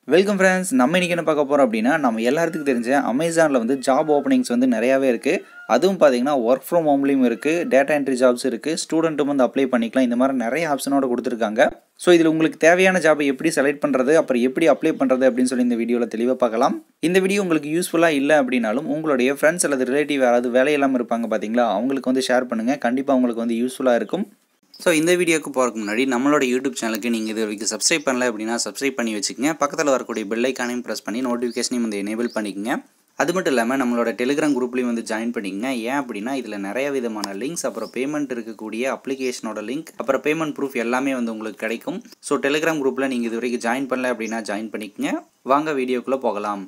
welcome friends நம்ம இன்றைக்கி என்ன பார்க்க போகிறோம் அப்படின்னா நம்ம எல்லாத்துக்கும் தெரிஞ்ச அமேசானில் வந்து ஜாப் ஓப்பனிங்ஸ் வந்து நிறையாவே இருக்குது அதுவும் பார்த்தீங்கன்னா ஒர்க் ஃப்ரம் ஹோம்லேயும் இருக்குது டேட்டா என்ட்ரி ஜாப்ஸ் இருக்குது ஸ்டூடெண்ட்டும் வந்து அப்ளை பண்ணிக்கலாம் இந்த மாதிரி நிறைய ஆப்ஷனோட கொடுத்துருக்காங்க ஸோ இதில் உங்களுக்கு தேவையான ஜாபை எப்படி செலக்ட் பண்ணுறது அப்புறம் எப்படி அப்ளை பண்ணுறது அப்படின்னு சொல்லி இந்த வீடியோவில் தெளிவாக பார்க்கலாம் இந்த வீடியோ உங்களுக்கு யூஸ்ஃபுல்லாக இல்லை அப்படின்னாலும் உங்களுடைய ஃப்ரெண்ட்ஸ் அல்லது ரிலேட்டிவ் யாராவது வேலையில்லாமல் இருப்பாங்க பார்த்தீங்களா அவங்களுக்கு வந்து ஷேர் பண்ணுங்கள் கண்டிப்பாக அவங்களுக்கு வந்து யூஸ்ஃபுல்லாக இருக்கும் ஸோ இந்த வீடியோக்கு போகிறதுக்கு முன்னாடி நம்மளோட யூடியூப் சேனலுக்கு நீங்கள் இது வரைக்கும் சப்ஸ்கிரைப் பண்ணல அப்படின்னா சப்ஸ்கிரைப் பண்ணி வச்சுக்கோங்க பக்கத்தில் வரக்கூடிய பெல் ஐக்கானையும் ப்ரெஸ் பண்ணி நோட்டிஃபிகேஷனையும் வந்து எனேபிள் பண்ணிக்கங்க அது மட்டும் இல்லாமல் நம்மளோட டெலிகிராம் குரூப்லேயும் வந்து ஜாயின் பண்ணிக்கங்க ஏன் அப்படின்னா இதில் நிறைய விதமான லிங்க்ஸ் அப்புறம் பேமெண்ட் இருக்கக்கூடிய அப்ளிகேஷனோட லிங்க் அப்புறம் பேமெண்ட் ப்ரூஃப் எல்லாமே வந்து உங்களுக்கு கிடைக்கும் ஸோ டெலிகிராம் குரூப்பில் நீங்கள் இது வரைக்கும் ஜாயின் பண்ணல அப்படின்னா ஜாயின் பண்ணிக்கங்க வாங்க வீடியோக்குள்ளே போகலாம்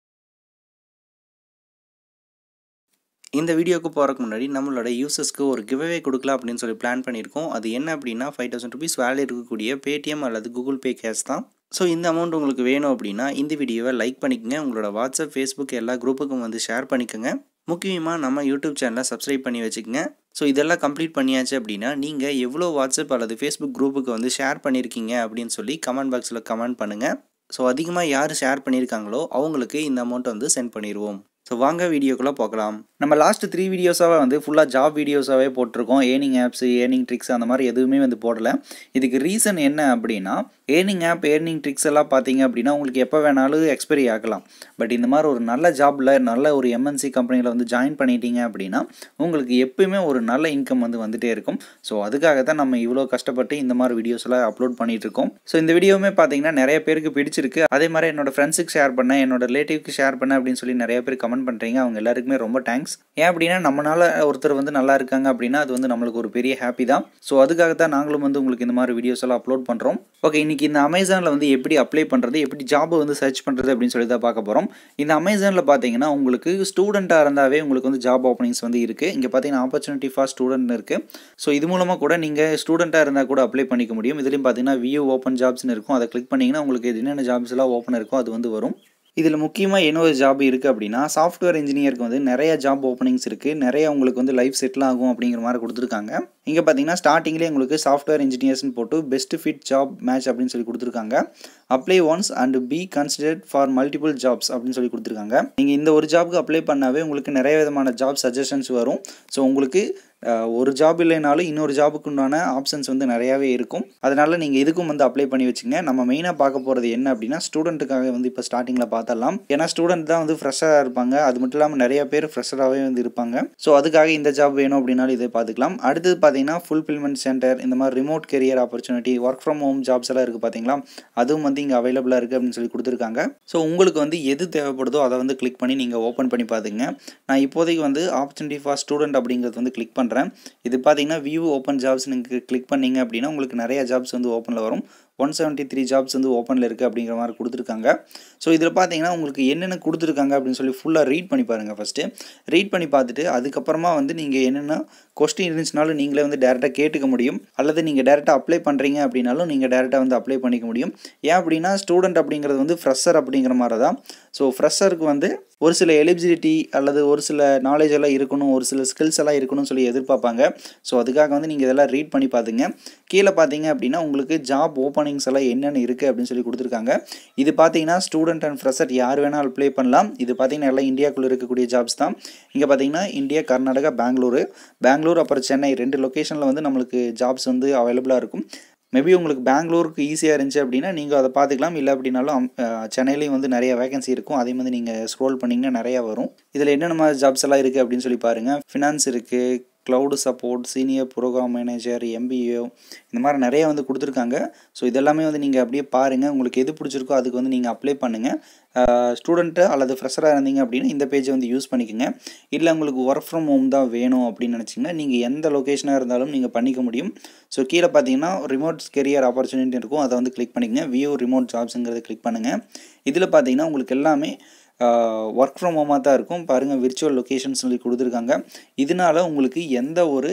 இந்த வீடியோக்கு போகிறதுக்கு முன்னாடி நம்மளோட யூசர்ஸ்க்கு ஒரு கிவ்அவே கொடுக்கலாம் அப்படின்னு சொல்லி பிளான் பண்ணியிருக்கோம் அது என்ன அப்படின்னா ஃபைவ் தௌசண்ட் ருபீஸ் வேல்யூ இருக்கக்கூடிய பேடிஎம் அல்லது கூகுள் பே கேஷ் தான் ஸோ இந்த அமௌண்ட் உங்களுக்கு வேணும் அப்படின்னா இந்த வீடியோவை லைக் பண்ணிக்கங்க உங்களோட வாட்ஸ்அப் ஃபேஸ்புக் எல்லா குரூப்புக்கும் வந்து ஷேர் பண்ணிக்கோங்க முக்கியமாக நம்ம யூடியூப் சேனலை சப்ஸ்கிரைப் பண்ணி வச்சுக்கோங்க ஸோ இதெல்லாம் கம்ப்ளீட் பண்ணியாச்சு அப்படின்னா நீங்கள் எவ்வளோ வாட்ஸ்அப் அல்லது ஃபேஸ்புக் குரூப்புக்கு வந்து ஷேர் பண்ணியிருக்கீங்க அப்படின்னு சொல்லி கமெண்ட் பாக்ஸில் கமெண்ட் பண்ணுங்கள் ஸோ அதிகமாக யார் ஷேர் பண்ணியிருக்காங்களோ அவங்களுக்கு இந்த அமௌண்ட்டை வந்து சென்ட் பண்ணிடுவோம் ஸோ வாங்க வீடியோக்குள்ளே பார்க்கலாம் நம்ம லாஸ்ட் த்ரீ வீடியோஸாகவே வந்து ஃபுல்லாக ஜாப் வீடியோஸாகவே போட்டிருக்கோம் ஏர்னிங் ஆப்ஸ் ஏர்னிங் ட்ரிக்ஸ் அந்த மாதிரி எதுவுமே வந்து போடலை இதுக்கு ரீசன் என்ன அப்படின்னா ஏர்னிங் ஆப் ஏர்னிங் ட்ரிக்ஸ் எல்லாம் பார்த்தீங்க அப்படின்னா உங்களுக்கு எப்போ வேணாலும் எக்ஸ்பைரி ஆகலாம் பட் இந்த மாதிரி ஒரு நல்ல ஜாபில் நல்ல ஒரு எம்என்சி கம்பெனியில் வந்து ஜாயின் பண்ணிட்டீங்க அப்படின்னா உங்களுக்கு எப்பயுமே ஒரு நல்ல இன்கம் வந்து வந்துகிட்டே இருக்கும் ஸோ அதுக்காக தான் நம்ம இவ்வளோ கஷ்டப்பட்டு இந்த மாதிரி வீடியோஸ்லாம் அப்லோட் பண்ணிட்டு இருக்கோம் ஸோ இந்த வீடியோவுமே பார்த்தீங்கன்னா நிறைய பேருக்கு பிடிச்சிருக்கு அதே மாதிரி என்னோட ஃப்ரெண்ட்ஸுக்கு ஷேர் பண்ணேன் என்னோட ரிலேட்டிவ்க்கு ஷேர் பண்ணேன் அப்படின்னு சொல்லி நிறைய பேர் கமெண்ட் பண்ணுறீங்க அவங்க எல்லாருக்குமே ரொம்ப தேங்க்ஸ் ஏன் அப்படின்னா நம்மளால ஒருத்தர் வந்து நல்லா இருக்காங்க அப்படின்னா அது வந்து நம்மளுக்கு ஒரு பெரிய ஹாப்பி தான் ஸோ அதுக்காக தான் நாங்களும் வந்து உங்களுக்கு இந்த மாதிரி வீடியோஸ் எல்லாம் அப்லோட் பண்ணுறோம் ஓகே இன்றைக்கி இந்த அமேசானில் வந்து எப்படி அப்ளை பண்ணுறது எப்படி ஜாப் வந்து சர்ச் பண்ணுறது அப்படின்னு சொல்லி தான் பார்க்க போகிறோம் இந்த அமேசானில் பார்த்தீங்கன்னா உங்களுக்கு ஸ்டூடெண்ட்டாக இருந்தாவே உங்களுக்கு வந்து ஜாப் ஓப்பனிங்ஸ் வந்து இருக்குது இங்கே பார்த்தீங்கன்னா ஆப்பர்ச்சுனிட்டி ஃபார் ஸ்டூடெண்ட் இருக்குது ஸோ இது மூலமாக கூட நீங்கள் ஸ்டூடெண்ட்டாக இருந்தால் கூட அப்ளை பண்ணிக்க முடியும் இதுலேயும் பார்த்தீங்கன்னா வியூ ஓப்பன் ஜாப்ஸ்னு இருக்கும் அதை கிளிக் பண்ணிங்கன்னா உங்களுக்கு என்னென்ன ஜாப்ஸ் எல்லாம் ஓப்பன் இருக்கோ அது வந்து வரும் இதில் முக்கியமாக என்ன ஒரு ஜாப் இருக்குது அப்படின்னா சாஃப்ட்வேர் இன்ஜினியருக்கு வந்து நிறைய ஜாப் ஓப்பனிங்ஸ் இருக்குது நிறைய உங்களுக்கு வந்து லைஃப் செட்டில் ஆகும் அப்படிங்கிற மாதிரி கொடுத்துருக்காங்க இங்கே பார்த்தீங்கன்னா ஸ்டார்டிங்லேயே உங்களுக்கு சாஃப்ட்வேர் இன்ஜினியர்ஸ்னு போட்டு பெஸ்ட் ஃபிட் ஜாப் மேட்ச் அப்படின்னு சொல்லி கொடுத்துருக்காங்க apply once and be considered for multiple jobs அப்படின்னு சொல்லி கொடுத்துருக்காங்க நீங்கள் இந்த ஒரு ஜாப்க்கு அப்ளை பண்ணாவே உங்களுக்கு நிறைய விதமான ஜாப் சஜஷன்ஸ் வரும் ஸோ உங்களுக்கு ஒரு ஜாப் இல்லைனாலும் இன்னொரு ஜாபுக்கு உண்டான ஆப்ஷன்ஸ் வந்து நிறையாவே இருக்கும் அதனால் நீங்கள் இதுக்கும் வந்து அப்ளை பண்ணி வச்சுங்க நம்ம மெயினாக பார்க்க போகிறது என்ன அப்படின்னா ஸ்டூடெண்ட்டுக்காக வந்து இப்போ ஸ்டார்டிங்கில் பார்த்தலாம் ஏன்னா ஸ்டூடெண்ட் தான் வந்து ஃப்ரெஷராக இருப்பாங்க அது மட்டும் இல்லாமல் நிறைய பேர் ஃப்ரெஷராகவே வந்து இருப்பாங்க ஸோ அதுக்காக இந்த ஜாப் வேணும் அப்படின்னாலும் இதை பார்த்துக்கலாம் அடுத்தது பார்த்தீங்கன்னா ஃபுல்ஃபில்மெண்ட் சென்டர் இந்த மாதிரி remote career opportunity work from home jobs எல்லாம் இருக்குது பார்த்தீங்களா அதுவும் வந்து இங்கே அவைலபிளாக இருக்குது அப்படின்னு சொல்லி கொடுத்துருக்காங்க ஸோ உங்களுக்கு வந்து எது தேவைப்படுதோ அதை வந்து கிளிக் பண்ணி நீங்கள் ஓப்பன் பண்ணி பார்த்துங்க நான் இப்போதைக்கு வந்து ஆப்பர்ச்சுனிட்டி ஃபார் ஸ்டூடெண்ட் அப்படிங்கிறது வந்து கிளிக் பண்ணுறேன் இது பார்த்தீங்கன்னா வியூ ஓப்பன் ஜாப்ஸ் நீங்கள் கிளிக் பண்ணிங்க அப்படின்னா உங்களுக்கு நிறைய ஜாப்ஸ் வந்து ஓப்பனில் வரும் ஒன் செவன்ட்டி த்ரீ ஜாப்ஸ் வந்து ஓப்பனில் இருக்குது அப்படிங்கிற மாதிரி கொடுத்துருக்காங்க ஸோ இதில் பார்த்தீங்கன்னா உங்களுக்கு என்னென்ன கொடுத்துருக்காங்க அப்படின்னு சொல்லி ஃபுல்லாக ரீட் பண்ணி பாருங்கள் ஃபஸ்ட்டு ரீட் பண்ணி பார்த்துட்டு அதுக்கப்புறமா வந்து நீங்கள் என்னென்ன கொஸ்டின் இருந்துச்சுனாலும் நீங்களே வந்து டேரெக்டாக கேட்டுக்க முடியும் அல்லது நீங்கள் டேரெக்டாக அப்ளை பண்ணுறீங்க அப்படின்னாலும் நீங்கள் டேரெக்டாக வந்து அப்ளை பண்ணிக்க முடியும் ஏன் அப்படின்னா ஸ்டூடெண்ட் அப்படிங்கிறது வந்து ஃப்ரெஷர் அப்படிங்கிற மாதிரி தான் ஸோ ஃப்ரெஷருக்கு வந்து ஒரு சில எலிஜிபிலிட்டி அல்லது ஒரு சில நாலேஜ் எல்லாம் இருக்கணும் ஒரு சில ஸ்கில்ஸ் எல்லாம் இருக்கணும்னு சொல்லி எதிர்பார்ப்பாங்க ஸோ அதுக்காக வந்து நீங்கள் இதெல்லாம் ரீட் பண்ணி பார்த்துங்க கீழே பார்த்தீங்க அப்படின்னா உங்களுக்கு ஜாப் ஓப்பனிங்ஸ் எல்லாம் என்னென்ன இருக்குது அப்படின்னு சொல்லி கொடுத்துருக்காங்க இது பார்த்தீங்கன்னா ஸ்டூடெண்ட் அண்ட் ஃப்ரெஷர் யார் வேணாலும் அப்ளை பண்ணலாம் இது பார்த்தீங்கன்னா எல்லாம் இந்தியாவுக்குள்ளே இருக்கக்கூடிய ஜாப்ஸ் தான் இங்கே பார்த்தீங்கன்னா இந்தியா கர்நாடகா பெங்களூரு பெங்களூர் அப்புறம் சென்னை ரெண்டு லொக்கேஷனில் வந்து நம்மளுக்கு ஜாப்ஸ் வந்து அவைலபிளாக இருக்கும் மேபி உங்களுக்கு பெங்களூருக்கு ஈஸியாக இருந்துச்சு அப்படின்னா நீங்கள் அதை பார்த்துக்கலாம் இல்லை அப்படின்னாலும் சென்னையிலையும் வந்து நிறைய வேகன்சி இருக்கும் அதே மாதிரி நீங்கள் ஸ்க்ரோல் பண்ணிங்கன்னா நிறையா வரும் இதில் என்னென்ன மாதிரி ஜாப்ஸ் எல்லாம் இருக்குது அப்படின்னு சொல்லி பாருங்கள் ஃபினான்ஸ் இருக்குது cloud support senior program manager MBA இந்த மாதிரி நிறைய வந்து கொடுத்துருக்காங்க ஸோ இதெல்லாமே வந்து நீங்கள் அப்படியே பாருங்கள் உங்களுக்கு எது பிடிச்சிருக்கோ அதுக்கு வந்து நீங்கள் அப்ளை பண்ணுங்கள் ஸ்டூடெண்ட்டு அல்லது ஃப்ரெஷராக இருந்தீங்க அப்படின்னா இந்த பேஜை வந்து யூஸ் பண்ணிக்கோங்க இல்லை உங்களுக்கு ஒர்க் ஃப்ரம் ஹோம் தான் வேணும் அப்படின்னு நினச்சிங்கன்னா நீங்கள் எந்த லொக்கேஷனாக இருந்தாலும் நீங்கள் பண்ணிக்க முடியும் ஸோ கீழே பார்த்தீங்கன்னா ரிமோட் கெரியர் ஆப்பர்ச்சுனிட்டி இருக்கும் அதை வந்து கிளிக் பண்ணிக்கங்க வியூ ரிமோட் ஜாப்ஸுங்கிறத கிளிக் பண்ணுங்கள் இதில் பார்த்தீங்கன்னா உங்களுக்கு எல்லாமே ஒர்க் ஃப்ரம் ஹோமாக தான் இருக்கும் பாருங்கள் விர்ச்சுவல் லொக்கேஷன் சொல்லி கொடுத்துருக்காங்க இதனால் உங்களுக்கு எந்த ஒரு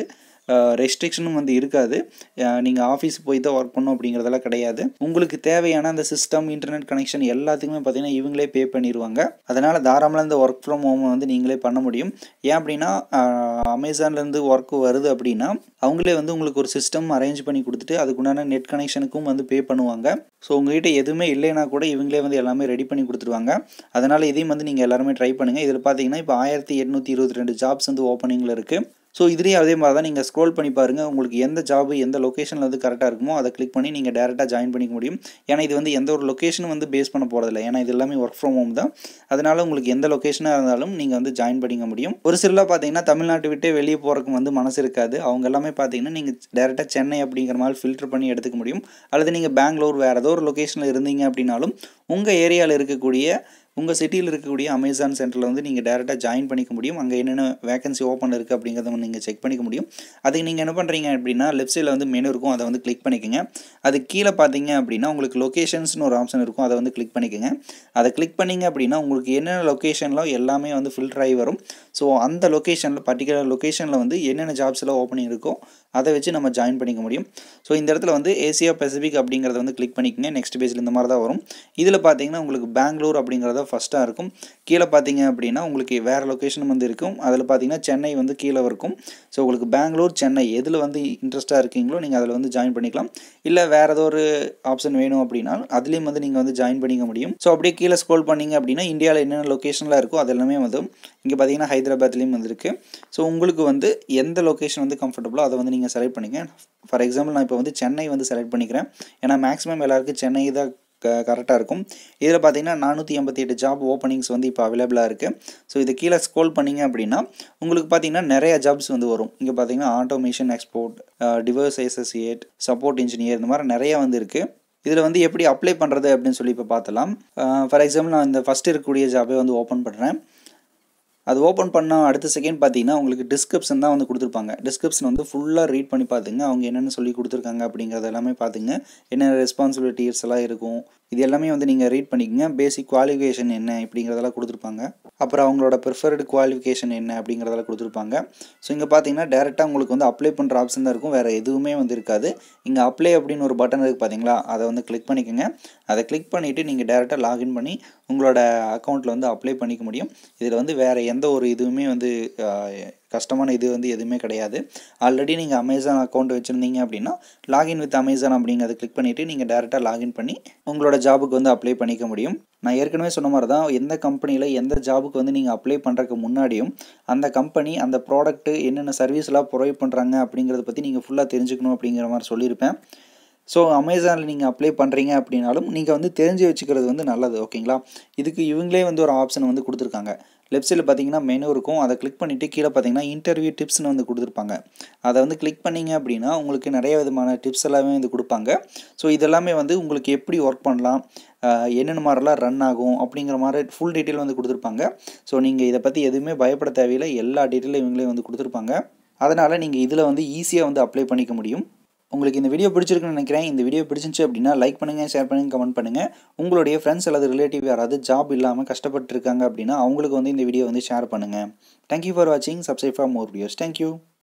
ரெஸ்ட்ரிக்ஷனும் வந்து இருக்காது நீங்கள் ஆஃபீஸ் போய் தான் ஒர்க் பண்ணணும் அப்படிங்கிறதெல்லாம் கிடையாது உங்களுக்கு தேவையான அந்த சிஸ்டம் இன்டர்நெட் கனெக்ஷன் எல்லாத்துக்குமே பார்த்தீங்கன்னா இவங்களே பே பண்ணிடுவாங்க அதனால் தாராளமாக இந்த ஒர்க் ஃப்ரம் ஹோம் வந்து நீங்களே பண்ண முடியும் ஏன் அப்படின்னா அமேசான்லேருந்து ஒர்க் வருது அப்படின்னா அவங்களே வந்து உங்களுக்கு ஒரு சிஸ்டம் அரேஞ்ச் பண்ணி கொடுத்துட்டு அதுக்குண்டான நெட் கனெக்ஷனுக்கும் வந்து பே பண்ணுவாங்க ஸோ உங்ககிட்ட எதுவுமே இல்லைனா கூட இவங்களே வந்து எல்லாமே ரெடி பண்ணி கொடுத்துருவாங்க அதனால் இதையும் வந்து நீங்கள் எல்லாருமே ட்ரை பண்ணுங்கள் இதில் பார்த்தீங்கன்னா இப்போ ஆயிரத்தி எட்நூற்றி இருபத்தி ரெண்டு ஜாப்ஸ் வந்து ஓப்பனிங்கில் இருக்குது ஸோ இதுலேயும் அதே மாதிரி தான் நீங்கள் ஸ்க்ரோல் பண்ணி பாருங்கள் உங்களுக்கு எந்த ஜாப் எந்த லொக்கேஷனில் வந்து கரெக்டாக இருக்குமோ அதை கிளிக் பண்ணி நீங்கள் டேரெக்டாக ஜாயின் பண்ணிக்க முடியும் ஏன்னா இது வந்து எந்த ஒரு லொக்கேஷனும் வந்து பேஸ் பண்ண போகிறதில்ல ஏன்னா இது எல்லாமே ஒர்க் ஃப்ரம் ஹோம் தான் அதனால் உங்களுக்கு எந்த லொக்கேஷனாக இருந்தாலும் நீங்கள் வந்து ஜாயின் பண்ணிக்க முடியும் ஒரு சிலர் பார்த்தீங்கன்னா தமிழ்நாட்டை விட்டு வெளியே போகிறக்கு வந்து மனசு இருக்காது அவங்க எல்லாமே பார்த்தீங்கன்னா நீங்கள் டேரெக்டாக சென்னை அப்படிங்கிற மாதிரி ஃபில்டர் பண்ணி எடுத்துக்க முடியும் அல்லது நீங்கள் பெங்களூர் வேறு ஏதோ ஒரு லொக்கேஷனில் இருந்தீங்க அப்படின்னாலும் உங்கள் ஏரியாவில் இருக்கக்கூடிய உங்கள் சிட்டியில் இருக்கக்கூடிய அமேசான் சென்டரில் வந்து நீங்கள் டேரெக்டாக ஜாயின் பண்ணிக்க முடியும் அங்கே என்னென்ன வேகன்சி ஓப்பன் இருக்குது அப்படிங்கிறத நீங்கள் செக் பண்ணிக்க முடியும் அதுக்கு நீங்கள் என்ன பண்ணுறீங்க அப்படின்னா லெஃப்ட் சைடில் வந்து மெனு இருக்கும் அதை வந்து கிளிக் பண்ணிக்கோங்க அது கீழே பார்த்தீங்க அப்படின்னா உங்களுக்கு லொக்கேஷன்ஸ்னு ஒரு ஆப்ஷன் இருக்கும் அதை வந்து கிளிக் பண்ணிக்கோங்க அதை கிளிக் பண்ணிங்க அப்படின்னா உங்களுக்கு என்னென்ன லொக்கேஷனில் எல்லாமே வந்து ஃபில்டர் ஆகி வரும் ஸோ அந்த லொக்கேஷனில் பர்டிகுலர் லொக்கேஷனில் வந்து என்னென்ன ஜாப்ஸ் எல்லாம் ஓப்பனிங் இருக்கோ அதை வச்சு நம்ம ஜாயின் பண்ணிக்க முடியும் ஸோ இந்த இடத்துல வந்து ஏசியா பெசிபிக் அப்படிங்கிறத வந்து கிளிக் பண்ணிக்கங்க நெக்ஸ்ட் பேஜில் இந்த மாதிரி தான் வரும் இதில் பார்த்தீங்கன்னா உங்களுக்கு பெங்களூர் அப்படிங்கிறத ஃபஸ்ட்டாக இருக்கும் கீழே பார்த்தீங்க அப்படின்னா உங்களுக்கு வேறு லொக்கேஷன் வந்து இருக்கும் அதில் பார்த்தீங்கன்னா சென்னை வந்து கீழே இருக்கும் ஸோ உங்களுக்கு பெங்களூர் சென்னை எதில் வந்து இன்ட்ரெஸ்ட்டாக இருக்கீங்களோ நீங்கள் அதில் வந்து ஜாயின் பண்ணிக்கலாம் இல்லை வேறு ஏதோ ஒரு ஆப்ஷன் வேணும் அப்படின்னா அதுலேயும் வந்து நீங்கள் வந்து ஜாயின் பண்ணிக்க முடியும் ஸோ அப்படியே கீழே ஸ்க்ரோல் பண்ணிங்க அப்படின்னா இந்தியாவில் என்னென்ன லொக்கேஷனில் இருக்கோ அது எல்லாமே வந்து இங்கே பார்த்தீங்கன்னா ஹைதராபாத்லேயும் வந்துருக்கு ஸோ உங்களுக்கு வந்து எந்த லொக்கேஷன் வந்து கம்ஃபர்டபுளோ அதை வந்து நீங்கள் செலக்ட் பண்ணிக்க ஃபார் எக்ஸாம்பிள் நான் இப்போ வந்து சென்னை வந்து செலக்ட் பண்ணிக்கிறேன் ஏன்னா மேக்ஸிமம் எல்லாருக்கும் சென்னை தான் க கரெக்டாக இருக்கும் இதில் பார்த்தீங்கன்னா நானூற்றி எண்பத்தி எட்டு ஜாப் ஓப்பனிங்ஸ் வந்து இப்போ அவைலபிளாக இருக்குது ஸோ இது கீழே ஸ்க்ரோல் பண்ணிங்க அப்படின்னா உங்களுக்கு பார்த்தீங்கன்னா நிறைய ஜாப்ஸ் வந்து வரும் இங்கே பார்த்தீங்கன்னா automation export diverse associate support engineer இந்த மாதிரி நிறையா வந்து இருக்குது இதில் வந்து எப்படி அப்ளை பண்ணுறது அப்படின்னு சொல்லி இப்போ பார்த்தலாம் ஃபார் எக்ஸாம்பிள் நான் இந்த ஃபஸ்ட் இருக்கக்கூடிய ஜாபே வந்து ஓப்பன் பண்ணுறேன் அது ஓப்பன் பண்ண அடுத்த செகண்ட் பார்த்தீங்கன்னா உங்களுக்கு டிஸ்கிரிப்ஷன் தான் வந்து கொடுத்துருப்பாங்க டிஸ்கிரிப்ஷன் வந்து ஃபுல்லாக ரீட் பண்ணி பார்த்துங்க அவங்க என்னென்ன சொல்லி கொடுத்துருக்காங்க அப்படிங்கிறது எல்லாமே பார்த்துங்க என்னென்ன ரெஸ்பான்சிபிலிட்டிஸ் எல்லாம் இருக்கும் இது எல்லாமே வந்து நீங்கள் ரீட் பண்ணிக்கோங்க பேசிக் குவாலிஃபிகேஷன் என்ன இப்படிங்கிறதெல்லாம் கொடுத்துருப்பாங்க அப்புறம் அவங்களோட ப்ரிஃபர்டு குவாலிஃபிகேஷன் என்ன அப்படிங்கிறதெல்லாம் கொடுத்துருப்பாங்க ஸோ இங்கே பார்த்தீங்கன்னா டேரெக்டாக உங்களுக்கு வந்து அப்ளை பண்ணுற ஆப்ஷன் தான் இருக்கும் வேறு எதுவுமே வந்து இருக்காது இங்கே அப்ளை அப்படின்னு ஒரு பட்டன் இருக்குது பார்த்தீங்களா அதை வந்து கிளிக் பண்ணிக்கோங்க அதை கிளிக் பண்ணிவிட்டு நீங்கள் டேரெக்டாக லாகின் பண்ணி உங்களோட அக்கௌண்ட்டில் வந்து அப்ளை பண்ணிக்க முடியும் இதில் வந்து வேறு எந்த ஒரு இதுவுமே வந்து கஷ்டமான இது வந்து எதுவுமே கிடையாது ஆல்ரெடி நீங்கள் அமேசான் அக்கௌண்ட் வச்சுருந்தீங்க அப்படின்னா லாகின் வித் அமேசான் அப்படிங்கிறத கிளிக் பண்ணிவிட்டு நீங்கள் டேரெக்டாக லாகின் பண்ணி உங்களோட ஜாபுக்கு வந்து அப்ளை பண்ணிக்க முடியும் நான் ஏற்கனவே சொன்ன மாதிரி தான் எந்த கம்பெனியில் எந்த ஜாபுக்கு வந்து நீங்கள் அப்ளை பண்ணுறதுக்கு முன்னாடியும் அந்த கம்பெனி அந்த ப்ராடக்ட்டு என்னென்ன சர்வீஸ்லாம் ப்ரொவைட் பண்ணுறாங்க அப்படிங்கிறத பற்றி நீங்கள் ஃபுல்லாக தெரிஞ்சுக்கணும் அப்படிங்கிற மாதிரி சொல்லியிருப்பேன் ஸோ அமேசானில் நீங்கள் அப்ளை பண்ணுறீங்க அப்படின்னாலும் நீங்கள் வந்து தெரிஞ்சு வச்சுக்கிறது வந்து நல்லது ஓகேங்களா இதுக்கு இவங்களே வந்து ஒரு ஆப்ஷன் வந்து கொடுத்துருக்காங்க லெஃப்ட் சைடில் பார்த்தீங்கன்னா மெனு இருக்கும் அதை கிளிக் பண்ணிவிட்டு கீழே பார்த்தீங்கன்னா இன்டர்வியூ டிப்ஸ்னு வந்து கொடுத்துருப்பாங்க அதை வந்து கிளிக் பண்ணிங்க அப்படின்னா உங்களுக்கு நிறைய விதமான டிப்ஸ் எல்லாமே வந்து கொடுப்பாங்க ஸோ இதெல்லாமே வந்து உங்களுக்கு எப்படி ஒர்க் பண்ணலாம் என்னென்ன மாதிரிலாம் ரன் ஆகும் அப்படிங்கிற மாதிரி ஃபுல் டீட்டெயில் வந்து கொடுத்துருப்பாங்க ஸோ நீங்கள் இதை பற்றி எதுவுமே பயப்பட தேவையில்லை எல்லா டீட்டெயிலும் இவங்களே வந்து கொடுத்துருப்பாங்க அதனால் நீங்கள் இதில் வந்து ஈஸியாக வந்து அப்ளை பண்ணிக்க முடியும் உங்களுக்கு இந்த வீடியோ பிடிச்சிருக்குன்னு நினைக்கிறேன் இந்த வீடியோ பிடிச்சிருந்துச்சு அப்படின்னா லைக் பண்ணுங்கள் ஷேர் பண்ணுங்கள் கமெண்ட் பண்ணுங்கள் உங்களுடைய ஃப்ரெண்ட்ஸ் அல்லது ரிலேட்டிவ் யாராவது ஜாப் இல்லாமல் கஷ்டப்பட்டுருக்காங்க அப்படின்னா அவங்களுக்கு வந்து இந்த வீடியோ வந்து ஷேர் பண்ணுங்கள் தேங்க்யூ ஃபார் வாட்சிங் subscribe for more videos thank you